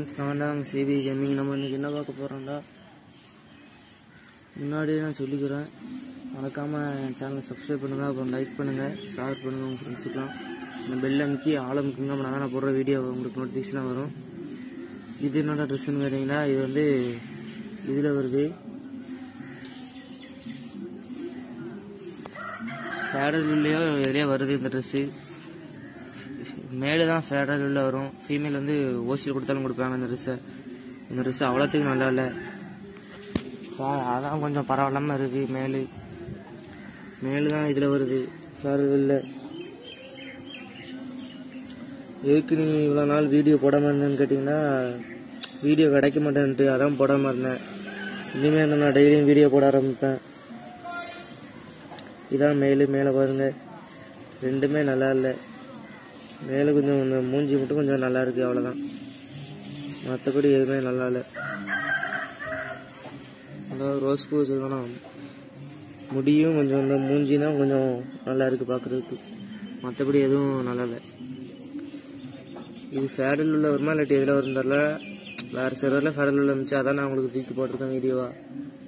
friends நான் தான் CP gaming நம்ம இன்னைக்கு என்ன பார்க்க போகிறோம்டா முன்னாடியே நான் சொல்லிக்கிறேன் மறக்காமல் என் சேனலை சப்ஸ்கிரைப் பண்ணுங்கள் அப்புறம் லைக் பண்ணுங்கள் ஷேர் பண்ணுங்கள் உங்கள் ஃப்ரெண்ட்ஸுக்கெலாம் இந்த பெல் அமுக்கி ஆள் அமுக்குங்க அப்படின்னா தான் நான் போடுற வீடியோ உங்களுக்கு நோட்டிஃபிகேஷனாக வரும் இது என்னோட ட்ரெஸ்ஸுன்னு கேட்டிங்கன்னா இது வந்து இதில் வருது ஃபேடல் உள்ளேயோ இதுலேயே வருது இந்த ட்ரெஸ்ஸு மேலே தான் ஃபேடல் உள்ள வரும் ஃபீமேல் வந்து ஓசியில் கொடுத்தாலும் கொடுப்பாங்க இந்த ட்ரெஸ்ஸை இந்த ட்ரெஸ் அவ்வளோத்துக்கு நல்லா இல்லை பா- அதான் கொஞ்சம் பரவாயில்லாமல் இருக்குது மேலு மேலு தான் இதில் வருது ஃபேடல் உள்ள எதுக்கு நீ இவ்வளோ நாள் வீடியோ போடாமல் இருந்தேன்னு கேட்டிங்கன்னா வீடியோ கிடைக்க மாட்டேன்ட்டு அதான் போடாமல் இருந்தேன் இனிமேல் நான் டெய்லியும் வீடியோ போட ஆரம்பிப்பேன் இதான் மேலு மேலே பாருங்க ரெண்டுமே நல்லா இல்லை மேலே கொஞ்சம் இந்த மூஞ்சி மட்டும் கொஞ்சம் நல்லா இருக்கு அவ்வளோதான் மற்றபடி எதுவுமே நல்லா இல்லை அதாவது ரோஸ் பூ வச்சுருக்கோன்னா முடியும் கொஞ்சம் இந்த மூஞ்சினா கொஞ்சம் நல்லா இருக்கு பார்க்குறதுக்கு மற்றபடி எதுவும் நல்லா இல்லை இது ஃபேடல் உள்ள வருமா இல்லாட்டி எதில் வரும் தெரில வேறு சர்வரில் ஃபேடல் உள்ள இருந்துச்சு அதான் நான் உங்களுக்கு தூக்கி போட்டிருக்கேன் வீடியோவா